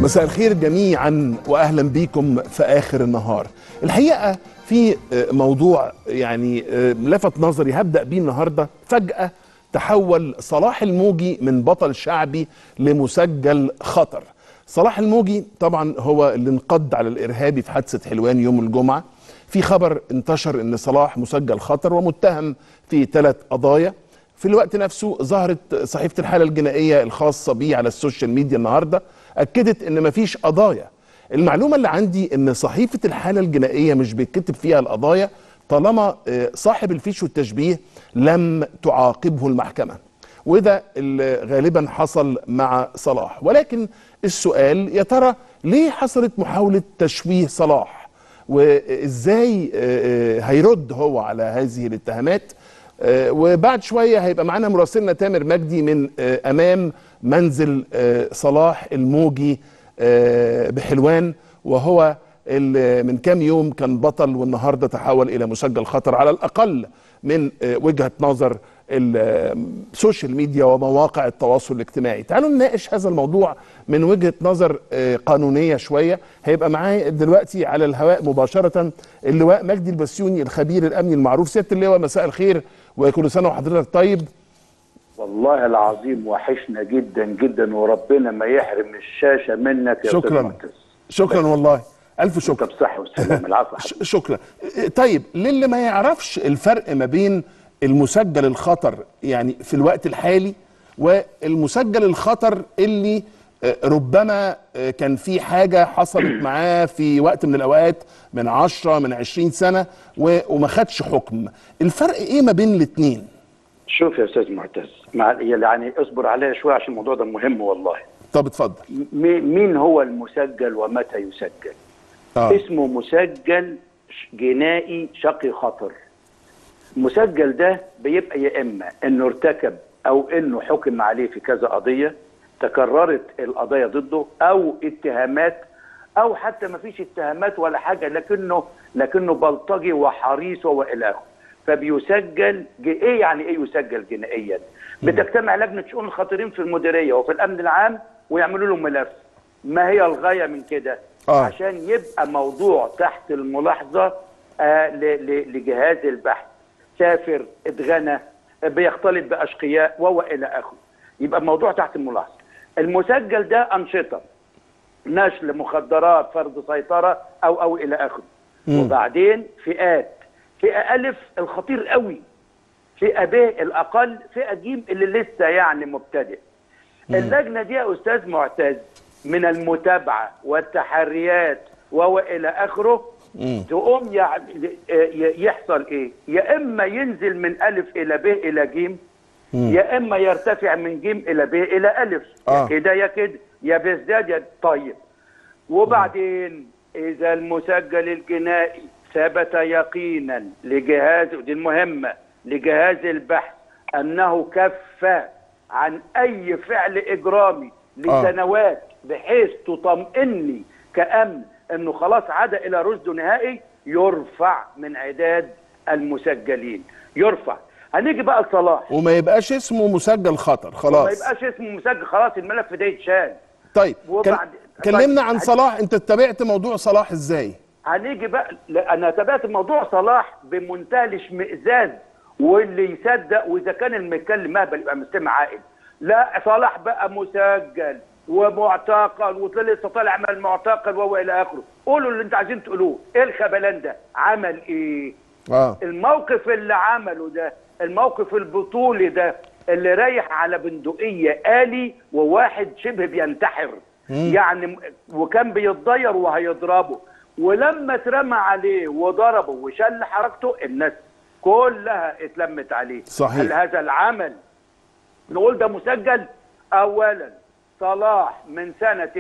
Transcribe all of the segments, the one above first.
مساء الخير جميعا واهلا بيكم في اخر النهار الحقيقه في موضوع يعني لفت نظري هبدا بيه النهارده فجاه تحول صلاح الموجي من بطل شعبي لمسجل خطر صلاح الموجي طبعا هو اللي انقض على الارهابي في حادثه حلوان يوم الجمعه في خبر انتشر ان صلاح مسجل خطر ومتهم في ثلاث قضايا في الوقت نفسه ظهرت صحيفه الحاله الجنائيه الخاصه بيه على السوشيال ميديا النهارده اكدت ان مفيش قضايا المعلومه اللي عندي ان صحيفه الحاله الجنائيه مش بيتكتب فيها القضايا طالما صاحب الفيش والتشبيه لم تعاقبه المحكمه وده اللي غالبا حصل مع صلاح ولكن السؤال يا ترى ليه حصلت محاوله تشويه صلاح وازاي هيرد هو على هذه الاتهامات وبعد شويه هيبقى معانا مراسلنا تامر مجدي من امام منزل صلاح الموجي بحلوان وهو اللي من كام يوم كان بطل والنهارده تحول الى مسجل خطر على الاقل من وجهه نظر السوشيال ميديا ومواقع التواصل الاجتماعي تعالوا نناقش هذا الموضوع من وجهه نظر قانونيه شويه هيبقى معايا دلوقتي على الهواء مباشره اللواء مجدي البسيوني الخبير الامني المعروف سياده اللواء مساء الخير وكل سنه وحضرتك طيب والله العظيم وحشنا جدا جدا وربنا ما يحرم الشاشه منك يا شكرا شكرا والله الف شكر بصحه والسلامه العفو شكرا طيب للي ما يعرفش الفرق ما بين المسجل الخطر يعني في الوقت الحالي والمسجل الخطر اللي ربما كان في حاجة حصلت معاه في وقت من الأوقات من عشرة من عشرين سنة وما خدش حكم الفرق إيه ما بين الاتنين شوف يا أستاذ معتز مع يعني اصبر عليا شوية عشان الموضوع ده مهم والله طب اتفضل مين هو المسجل ومتى يسجل آه. اسمه مسجل جنائي شقي خطر المسجل ده بيبقى يا اما انه ارتكب او انه حكم عليه في كذا قضيه تكررت القضايا ضده او اتهامات او حتى ما فيش اتهامات ولا حاجه لكنه لكنه بلطجي وحريص والى اخره فبيسجل ايه يعني ايه يسجل جنائيا؟ بتجتمع لجنه شؤون الخطيرين في المديريه وفي الامن العام ويعملوا له ملف ما هي الغايه من كده؟ آه. عشان يبقى موضوع تحت الملاحظه آه لجهاز البحث سافر اتغنى بيختلط باشقياء وهو الى اخره يبقى الموضوع تحت الملاحظه المسجل ده انشطه نشل مخدرات فرض سيطره او او الى اخره وبعدين فئات فئه الف الخطير قوي فئه ب الاقل فئه ج اللي لسه يعني مبتدئ اللجنه دي يا استاذ معتز من المتابعه والتحريات وهو الى اخره تقوم يعني يحصل ايه؟ يا اما ينزل من الف الى ب الى ج يا اما يرتفع من ج الى ب الى الف آه. يا كده يا كده يا بيزداد يا طيب وبعدين اذا المسجل الجنائي ثبت يقينا لجهاز ودي المهمه لجهاز البحث انه كف عن اي فعل اجرامي لسنوات آه. بحيث تطمئني كامن انه خلاص عاد الى رشده نهائي يرفع من عداد المسجلين يرفع هنيجي بقى لصلاح وما يبقاش اسمه مسجل خطر خلاص ما يبقاش اسمه مسجل خلاص الملف ده يتشال طيب وبعد كلمنا عن صلاح انت تابعت موضوع صلاح ازاي هنيجي بقى انا تابعت موضوع صلاح بمنتهى الاشمئزاز واللي يصدق واذا كان المتكلم مهبل يبقى مستمع عاقل لا صلاح بقى مسجل ومعتقل ولسه طالع من المعتقل وهو الى اخره قولوا اللي انتوا عايزين تقولوه ايه الخبلان ده عمل ايه آه. الموقف اللي عمله ده الموقف البطولي ده اللي رايح على بندقيه آلي وواحد شبه بينتحر مم. يعني وكان بيتضير وهيضربه ولما اترمى عليه وضربه وشل حركته الناس كلها اتلمت عليه صحيح هل هذا العمل نقول ده مسجل اولا صلاح من سنة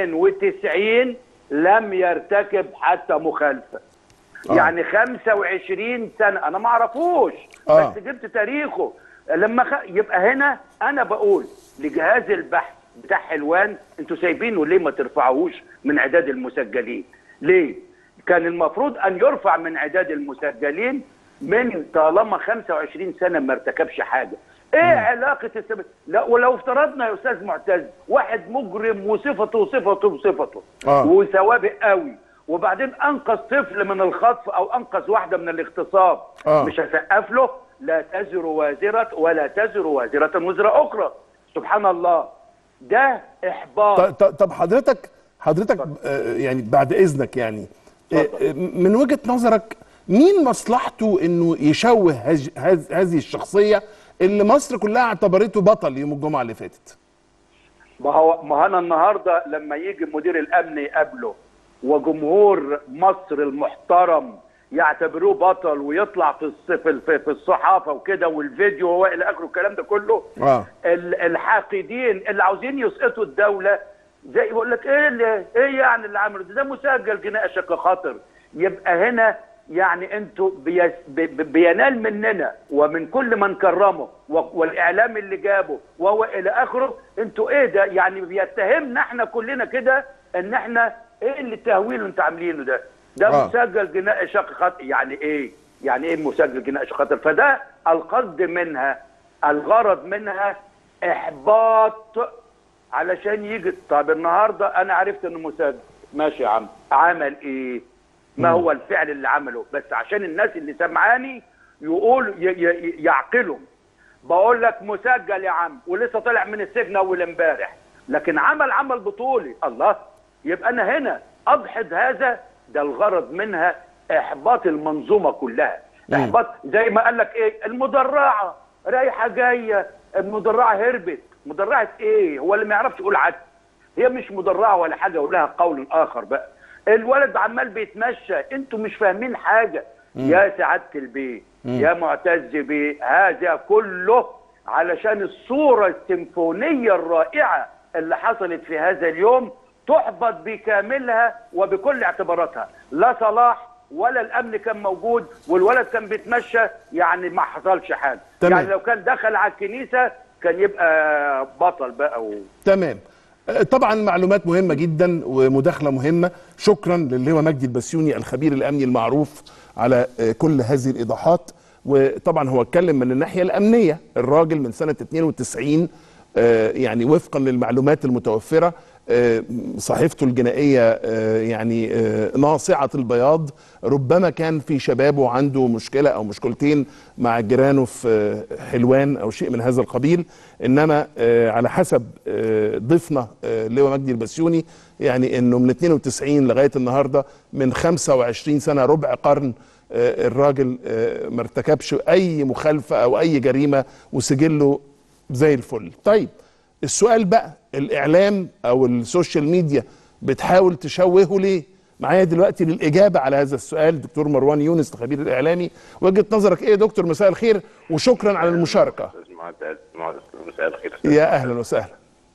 92 لم يرتكب حتى مخالفة آه. يعني 25 سنة أنا ما أعرفوش آه. بس جبت تاريخه لما خ... يبقى هنا أنا بقول لجهاز البحث بتاع حلوان أنتوا سايبينه ليه ما ترفعوهوش من عداد المسجلين ليه؟ كان المفروض أن يرفع من عداد المسجلين من طالما 25 سنة ما ارتكبش حاجة ايه علاقه السبب لا ولو افترضنا يا استاذ معتز واحد مجرم وصفته وصفته وصفته آه. وسوابق قوي وبعدين انقذ طفل من الخطف او انقذ واحده من الاغتصاب آه. مش هسقف له لا تزر وازره ولا تزر وازره وزر اخرى سبحان الله ده احباط ط- ط- طب حضرتك حضرتك آه، يعني بعد اذنك يعني آه، اتفضل. آه، من وجهه نظرك مين مصلحته انه يشوه هج- هز- هذه الشخصيه اللي مصر كلها اعتبرته بطل يوم الجمعه اللي فاتت ما هو ما انا النهارده لما يجي مدير الامن يقابله وجمهور مصر المحترم يعتبروه بطل ويطلع في الص- في الف- في الصحافه وكده والفيديو والى اخره الكلام ده كله اه ال- الحاقدين اللي عاوزين يسقطوا الدوله زي يقول لك ايه اللي ايه يعني اللي عمله ده, ده مسجل جنائي شق خطر يبقى هنا يعني انتوا بيس بي- بي- بينال مننا ومن كل من كرمه و- والاعلام اللي جابه وهو الى اخره انتوا ايه ده يعني بيتهمنا احنا كلنا كده ان احنا ايه اللي التهويل اللي انتوا عاملينه ده ده آه. مسجل جنائي شق خطر يعني ايه يعني ايه مسجل جنائي شق خطر فده القصد منها الغرض منها احباط علشان يجي طب النهارده انا عرفت انه مسجل ماشي يا عم عمل ايه ما هو الفعل اللي عمله بس عشان الناس اللي سمعاني يقول ي- ي- يعقلوا بقول لك مسجل يا عم ولسه طالع من السجن اول امبارح لكن عمل عمل بطولي الله يبقى انا هنا اضحد هذا ده الغرض منها احباط المنظومه كلها احباط زي ما قال لك ايه المدرعه رايحه جايه المدرعه هربت مدرعه ايه هو اللي ما يعرفش يقول عدل هي مش مدرعه ولا حاجه ولها قول اخر بقى الولد عمال بيتمشى انتوا مش فاهمين حاجه يا سعاده البيه يا معتز بيه هذا كله علشان الصوره السيمفونيه الرائعه اللي حصلت في هذا اليوم تحبط بكاملها وبكل اعتباراتها لا صلاح ولا الامن كان موجود والولد كان بيتمشى يعني ما حصلش حاجه تمام. يعني لو كان دخل على الكنيسه كان يبقى بطل بقى و... تمام آه، طبعا معلومات مهمة جدا ومداخلة مهمة شكرا للواء مجدي البسيوني الخبير الأمني المعروف على آه، كل هذه الإيضاحات وطبعا هو اتكلم من الناحية الأمنية الراجل من سنة 92 آه، يعني وفقا للمعلومات المتوفرة آه، صحيفته الجنائية آه، يعني آه، ناصعة البياض ربما كان في شبابه عنده مشكلة أو مشكلتين مع جيرانه في آه، حلوان أو شيء من هذا القبيل إنما آه، على حسب آه، ضيفنا آه، اللواء مجدي البسيوني يعني إنه من 92 لغاية النهاردة من 25 سنة ربع قرن آه، الراجل آه، ما ارتكبش أي مخالفة أو أي جريمة وسجله زي الفل طيب السؤال بقى الاعلام او السوشيال ميديا بتحاول تشوهه ليه معايا دلوقتي للاجابه على هذا السؤال دكتور مروان يونس الخبير الاعلامي وجهه نظرك ايه يا دكتور مساء الخير وشكرا على المشاركه أستاذ معتز معتز، مساء الخير يا اهلا وسهلا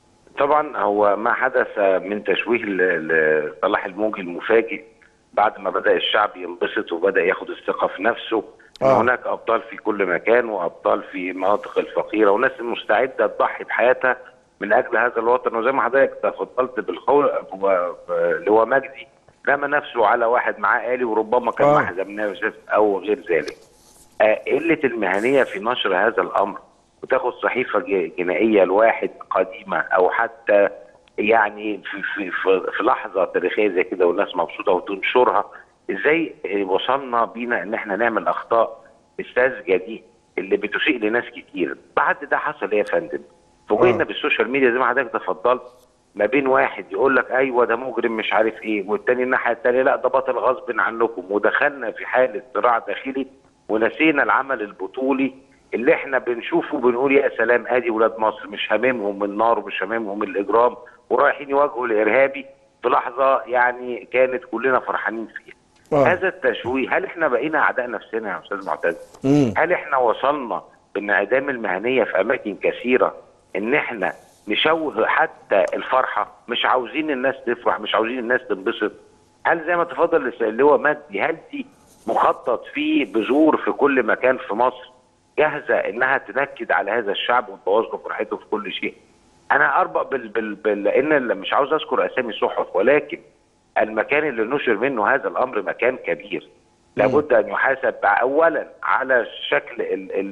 طبعا هو ما حدث من تشويه ل- لصلاح الموجي المفاجئ بعد ما بدا الشعب ينبسط وبدا ياخد الثقه في نفسه ان آه. هناك ابطال في كل مكان وابطال في المناطق الفقيره وناس مستعده تضحي بحياتها من اجل هذا الوطن وزي ما حضرتك تفضلت بالخو هو- اللي هو مجدي رمى نفسه على واحد معاه آلي وربما كان آه. محزم نفسه او غير ذلك آه، قله المهنيه في نشر هذا الامر وتاخد صحيفه ج- جنائيه لواحد قديمه او حتى يعني في في في, في لحظه تاريخيه زي كده والناس مبسوطه وتنشرها ازاي آه، وصلنا بينا ان احنا نعمل اخطاء الساذجه دي اللي بتسيء لناس كتير بعد ده حصل ايه يا فندم؟ فوجئنا آه. بالسوشيال ميديا زي ما حضرتك تفضلت ما بين واحد يقول لك ايوه ده مجرم مش عارف ايه والتاني الناحيه التانيه لا ده بطل غصب عنكم ودخلنا في حاله صراع داخلي ونسينا العمل البطولي اللي احنا بنشوفه بنقول يا سلام ادي ولاد مصر مش هاممهم النار ومش هاممهم الاجرام ورايحين يواجهوا الارهابي في لحظه يعني كانت كلنا فرحانين فيها. آه. هذا التشويه هل احنا بقينا اعداء نفسنا يا استاذ معتز؟ مم. هل احنا وصلنا بانعدام المهنيه في اماكن كثيره ان احنا نشوه حتى الفرحه مش عاوزين الناس تفرح مش عاوزين الناس تنبسط هل زي ما تفضل اللواء مجدي هل دي مخطط فيه بذور في كل مكان في مصر جاهزه انها تنكد على هذا الشعب وتبوظ له فرحته في كل شيء انا اربط بال... بال... بال... لان مش عاوز اذكر اسامي صحف ولكن المكان اللي نشر منه هذا الامر مكان كبير لابد ان يحاسب اولا على الشكل ال ال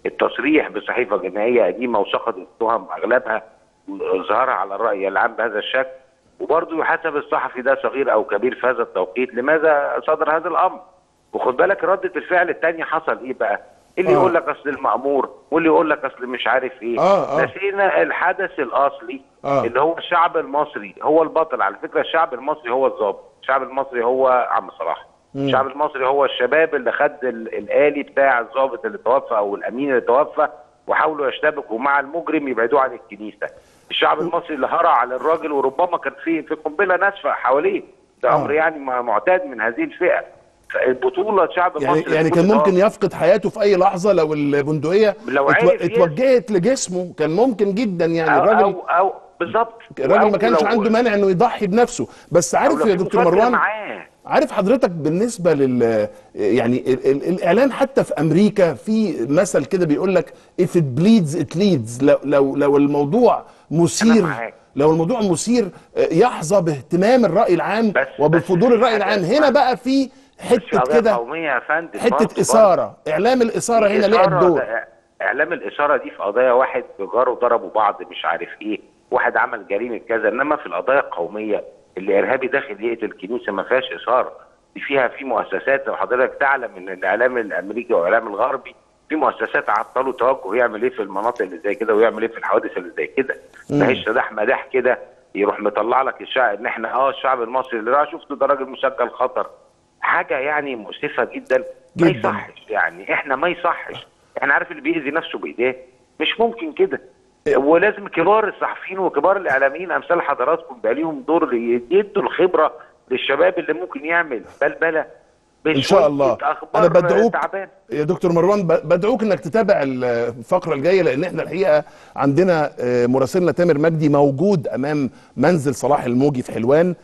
التصريح بصحيفه جنائيه قديمه وسقط التهم اغلبها واظهارها على الراي العام بهذا الشكل وبرضه يحاسب الصحفي ده صغير او كبير في هذا التوقيت لماذا صدر هذا الامر وخد بالك ردة الفعل الثانية حصل ايه بقى اللي آه. يقول لك اصل المأمور واللي يقول لك اصل مش عارف ايه آه، آه. نسينا الحدث الاصلي آه. اللي هو الشعب المصري هو البطل على فكرة الشعب المصري هو الضابط الشعب المصري هو عم صلاح الشعب المصري هو الشباب اللي خد ال- الآلي بتاع الضابط اللي توفى او الامين اللي توفى وحاولوا يشتبكوا مع المجرم يبعدوه عن الكنيسة الشعب المصري اللي هرع على الراجل وربما كان في في قنبلة ناسفة حواليه ده آه. امر يعني ما- معتاد من هذه الفئة البطولة الشعب يعني المصري يعني بكل كان ممكن إطلاق. يفقد حياته في اي لحظه لو البندقيه لو اتو- عرف يس- اتوجهت لجسمه كان ممكن جدا يعني أو الراجل أو, أو بالظبط الراجل أو ما كانش لو- عنده مانع انه يضحي بنفسه بس أو عارف لو يا في دكتور مفاجأة مروان معاه عارف حضرتك بالنسبه لل يعني ال ال الاعلام حتى في امريكا في مثل كده بيقول لك if it bleeds it leads لو لو لو الموضوع مثير معاك. لو الموضوع مثير آه، يحظى باهتمام الراي العام بس- وبفضول بس الراي في العام حاجة هنا اسمها- بقى في في حته قضية كده قومية يا فندم برضه- حته برضه. اثاره اعلام الاثاره هنا لعب الإثارة دور ده- اعلام الاثاره دي في قضايا واحد جاره ضربوا بعض مش عارف ايه واحد عمل جريمه كذا انما في القضايا القوميه اللي ارهابي داخل يقتل الكنيسه ما فيهاش اثاره دي فيها في مؤسسات لو حضرتك تعلم ان الاعلام الامريكي والاعلام الغربي في مؤسسات عطلوا توجه يعمل ايه في المناطق اللي زي كده ويعمل ايه في الحوادث اللي زي كده ما هيش سداح مداح كده يروح مطلع لك الشعب ان احنا اه الشعب المصري اللي راح شفت ده راجل مسجل خطر حاجه يعني مؤسفه جدا ما جداً. يصحش يعني احنا ما يصحش احنا عارف اللي بيأذي نفسه بايديه مش ممكن كده ولازم كبار الصحفيين وكبار الاعلاميين امثال حضراتكم بقى ليهم دور يدوا الخبره للشباب اللي ممكن يعمل بلبله ان شاء الله انا بدعوك تعبان يا دكتور مروان ب- بدعوك انك تتابع الفقره الجايه لان احنا الحقيقه عندنا آه، مراسلنا تامر مجدي موجود امام منزل صلاح الموجي في حلوان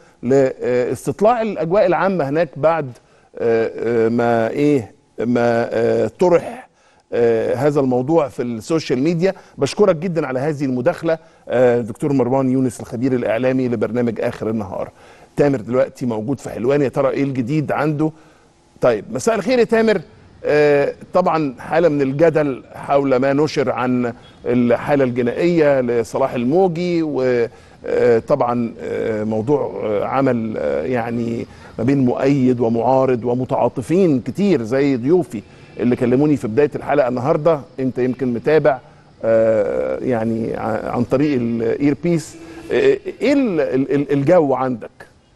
لاستطلاع الاجواء العامه هناك بعد آه، آه، ما ايه ما آه، طرح آه، هذا الموضوع في السوشيال ميديا بشكرك جدا على هذه المداخله آه، دكتور مروان يونس الخبير الاعلامي لبرنامج اخر النهار تامر دلوقتي موجود في حلوان يا ترى ايه الجديد عنده طيب مساء الخير يا تامر آه، طبعا حالة من الجدل حول ما نشر عن الحالة الجنائية لصلاح الموجي وطبعا موضوع آه، عمل آه، يعني ما بين مؤيد ومعارض ومتعاطفين كتير زي ضيوفي اللي كلموني في بداية الحلقة النهاردة انت يمكن متابع آه، يعني ع- عن طريق الاير بيس ايه ال- ال- الجو عندك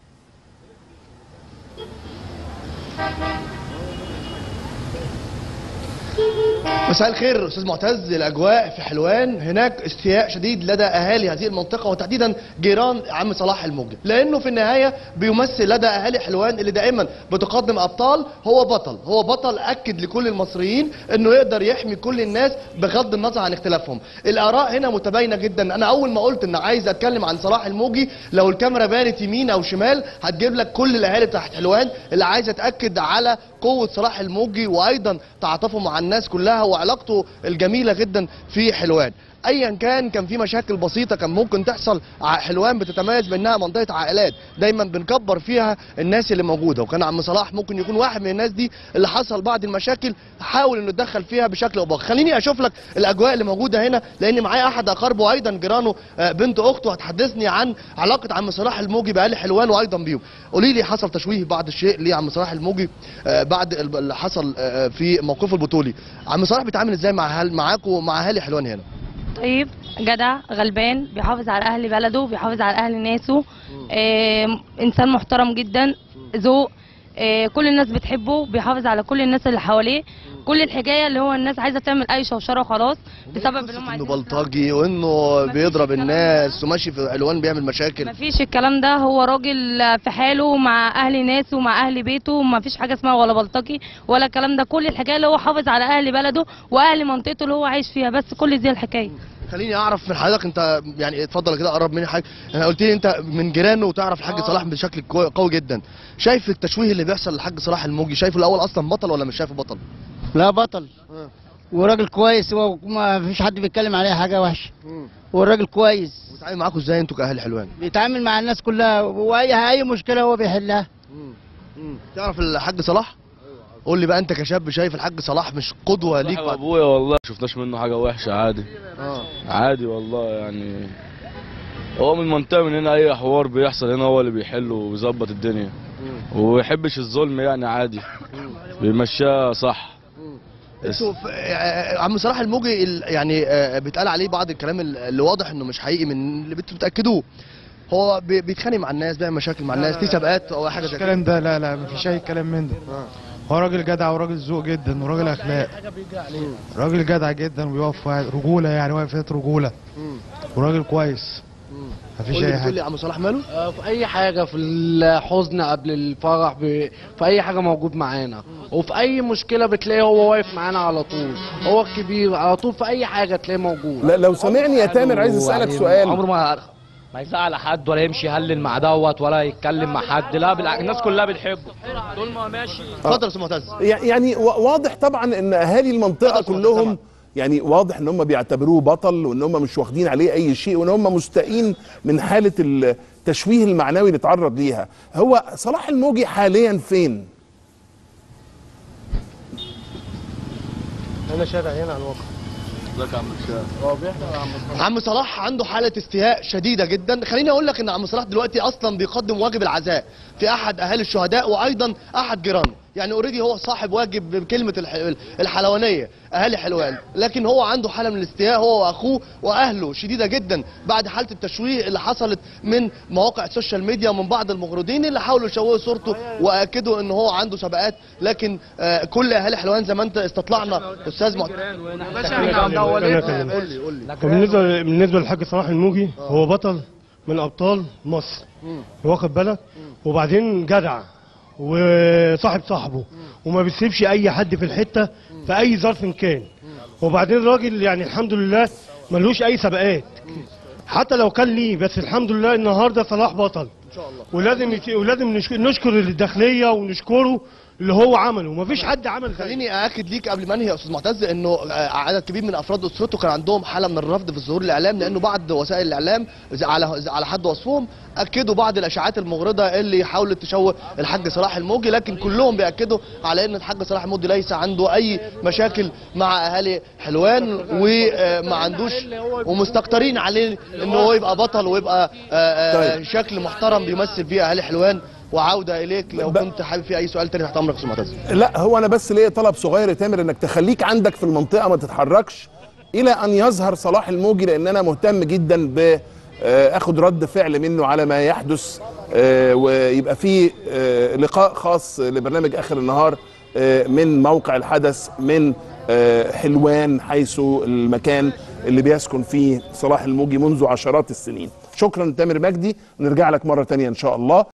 مساء الخير استاذ معتز الاجواء في حلوان هناك استياء شديد لدى اهالي هذه المنطقه وتحديدا جيران عم صلاح الموجي لانه في النهايه بيمثل لدى اهالي حلوان اللي دائما بتقدم ابطال هو بطل هو بطل اكد لكل المصريين انه يقدر يحمي كل الناس بغض النظر عن اختلافهم الاراء هنا متباينه جدا انا اول ما قلت ان عايز اتكلم عن صلاح الموجي لو الكاميرا بانت يمين او شمال هتجيب لك كل الاهالي تحت حلوان اللي عايزه تاكد على قوه صلاح الموجي وايضا تعاطفه مع الناس كلها وعلاقته الجميله جدا في حلوان ايا كان كان في مشاكل بسيطه كان ممكن تحصل ع- حلوان بتتميز بانها منطقه عائلات دايما بنكبر فيها الناس اللي موجوده وكان عم صلاح ممكن يكون واحد من الناس دي اللي حصل بعض المشاكل حاول انه يتدخل فيها بشكل او باخر خليني اشوف لك الاجواء اللي موجوده هنا لان معايا احد اقاربه ايضا جيرانه آه، بنت اخته هتحدثني عن علاقه عم صلاح الموجي باهالي حلوان وايضا بيهم قولي لي حصل تشويه بعض الشيء لعم صلاح الموجي آه، بعد ال- اللي حصل آه، في موقفه البطولي عم صلاح بيتعامل ازاي مع هل معاكم ومع اهالي حلوان هنا طيب جدع غلبان بيحافظ على اهل بلده بيحافظ على اهل ناسه آه انسان محترم جدا ذوق آه كل الناس بتحبه بيحافظ على كل الناس اللي حواليه كل الحكايه اللي هو الناس عايزه تعمل اي شوشره وخلاص بسبب اللي هم انه عايزين بلطجي وانه مفيش بيضرب الكلام الناس وماشي في حلوان بيعمل مشاكل مفيش الكلام ده هو راجل في حاله مع اهل ناسه ومع اهل بيته مفيش حاجه اسمها ولا بلطجي ولا الكلام ده كل الحكايه اللي هو حافظ على اهل بلده واهل منطقته اللي هو عايش فيها بس كل دي الحكايه خليني اعرف من حضرتك انت يعني اتفضل كده قرب مني حاجه انا قلت لي انت من جيرانه وتعرف الحاج آه. صلاح بشكل كو- قوي جدا شايف التشويه اللي بيحصل للحاج صلاح الموجي شايفه الاول اصلا بطل ولا مش شايفه بطل لا بطل وراجل كويس وما فيش حد بيتكلم عليه حاجه وحشه والراجل كويس بيتعامل معاكم ازاي انتوا كاهل حلوان بيتعامل مع الناس كلها واي اي مشكله هو بيحلها تعرف الحاج صلاح قول لي بقى انت كشاب شايف الحاج صلاح مش قدوه ليك صاحب بعد ابويا والله ما شفناش منه حاجه وحشه عادي اه عادي والله يعني هو من منطقه من هنا اي حوار بيحصل هنا هو اللي بيحله وبيظبط الدنيا وما يحبش الظلم يعني عادي بيمشيها صح بس انتوا ف- آه، عم صلاح الموجي ال- يعني آه، بيتقال عليه بعض الكلام ال- اللي واضح انه مش حقيقي من اللي بت- بتاكدوه هو بي- بيتخانق مع الناس بيعمل مشاكل مع الناس في سبقات او حاجه زي كده الكلام ده لا لا مفيش اي كلام من ده هو راجل جدع وراجل ذوق جدا وراجل اخلاق راجل جدع جدا وبيقف واحد- رجوله يعني واقف رجوله وراجل كويس مفيش قول لي اي بتقول حاجه لي عم صلاح ماله آه، في اي حاجه في الحزن قبل الفرح ب... في اي حاجه موجود معانا وفي اي مشكله بتلاقيه هو واقف معانا على طول هو الكبير على طول في اي حاجه تلاقيه موجود لا لو سامعني يا تامر عايز اسالك يعني سؤال عمره ما ما يزعل حد ولا يمشي يهلل مع دوت ولا يتكلم مع حد لا بالعكس الناس كلها بتحبه طول ما ماشي اتفضل يا استاذ معتز يع- يعني و- واضح طبعا ان اهالي المنطقه اتفضل، كلهم سامع. يعني واضح ان هم بيعتبروه بطل وان هم مش واخدين عليه اي شيء وان هم مستائين من حاله التشويه المعنوي اللي اتعرض ليها هو صلاح الموجي حاليا فين انا شارع هنا على الواقع عم صلاح عنده حاله استياء شديده جدا خليني اقول لك ان عم صلاح دلوقتي اصلا بيقدم واجب العزاء في احد اهالي الشهداء وايضا احد جيرانه يعني اوريدي هو صاحب واجب بكلمه الح- الحلوانيه اهالي حلوان لكن هو عنده حاله من الاستياء هو واخوه واهله شديده جدا بعد حاله التشويه اللي حصلت من مواقع السوشيال ميديا ومن بعض المغردين اللي حاولوا يشوهوا صورته واكدوا ان هو عنده سبقات لكن آه كل اهالي حلوان زي ما انت استطلعنا استاذ معتز قول لي قول لي وبالنسبه بالنسبه للحاج صلاح الموجي هو بطل من ابطال مصر واخد بالك وبعدين جدع وصاحب صاحبه وما بيسيبش اي حد في الحته في اي ظرف كان وبعدين راجل يعني الحمد لله ملوش اي سبقات حتى لو كان ليه بس الحمد لله النهارده صلاح بطل ان شاء الله ولازم يت- ولازم نشك- نشكر الداخليه ونشكره اللي هو عمله مفيش حد عمل زيه خليني ااكد ليك قبل ما انهي يا استاذ معتز انه آه، عدد كبير من افراد اسرته كان عندهم حاله من الرفض في الظهور الاعلام لانه بعض وسائل الاعلام زي- على زي- على حد وصفهم اكدوا بعض الاشاعات المغرضه اللي حاولت تشوه الحاج صلاح الموجي لكن كلهم بياكدوا على ان الحاج صلاح الموجي ليس عنده اي مشاكل مع اهالي حلوان وما عندوش ومستكترين عليه ان هو يبقى بطل ويبقى آه، آه، طيب. شكل محترم بيمثل بيه اهالي حلوان وعوده اليك لو ب- كنت حابب في اي سؤال تاني تحت امرك يا استاذ معتز لا هو انا بس ليا طلب صغير يا تامر انك تخليك عندك في المنطقه ما تتحركش الى ان يظهر صلاح الموجي لان انا مهتم جدا ب آه، اخد رد فعل منه على ما يحدث آه، ويبقى في آه، لقاء خاص لبرنامج اخر النهار آه، من موقع الحدث من آه، حلوان حيث المكان اللي بيسكن فيه صلاح الموجي منذ عشرات السنين شكرا تامر مجدي نرجع لك مره تانية ان شاء الله